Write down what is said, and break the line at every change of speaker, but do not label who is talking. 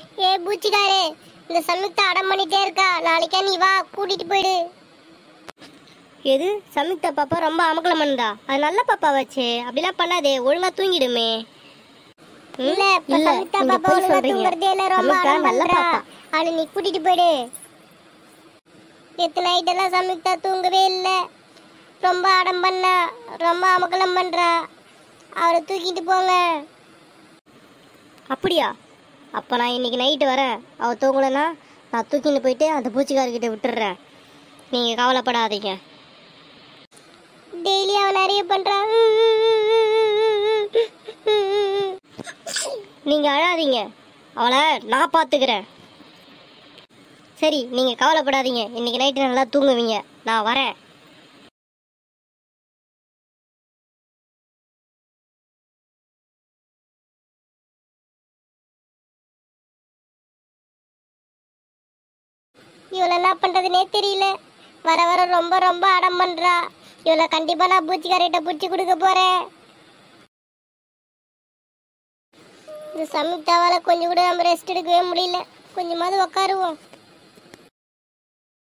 ஏ பூச்சிக்காரே இந்த சம்யுக்தா அடம் பண்ணிட்டே இருக்கா நாளைக்கா நீ வா கூட்டிட்டு போயிடு
எது சம்யுக்தா பாப்பா ரொம்ப அமக்கலம் பண்ணுதா அது நல்ல பாப்பா வச்சு அப்படிலாம் பண்ணாதே ஒழுங்கா தூங்கிடுமே ம்?
இல்ல இப்ப
இல்ல,
சம்யுக்தா
நீங்க
பாப்பா
போய்
ஒழுங்கா
சொல்றீங்க.
தூங்குறதே இல்ல ரொம்ப
சம்யுக்தா
அடம்
நல்ல
பண்றா
பாப்பா.
அவளை நீ கூட்டிட்டு போயிடு நேத்து நைட் எல்லாம் சம்யுக்தா தூங்கவே இல்ல ரொம்ப அடம் பண்ணா ரொம்ப அமக்கலம் பண்றா அவளை தூக்கிட்டு போங்க
அப்படியா அப்போ நான் இன்னைக்கு நைட்டு வரேன் அவள் தூங்கலைன்னா நான் தூக்கின்னு போயிட்டு அந்த பூச்சிக்காரர்கிட்ட விட்டுடுறேன் நீங்கள் கவலைப்படாதீங்க
டெய்லி அவன் நிறைய பண்றான்
நீங்கள் அழாதீங்க அவளை நான் பார்த்துக்கிறேன் சரி நீங்கள் கவலைப்படாதீங்க இன்னைக்கு நைட்டு நல்லா தூங்குவீங்க நான் வரேன்
இவளை என்ன பண்றதுனே தெரியல வர வர ரொம்ப ரொம்ப அடம் பண்றா இவளை கண்டிப்பா நான் பூச்சிக்காரிட்ட பூச்சி கொடுக்க போறேன் இந்த சம்யுக்தாவால கொஞ்சம் கூட நம்ம ரெஸ்ட் எடுக்கவே முடியல கொஞ்சமாவது உட்காருவோம்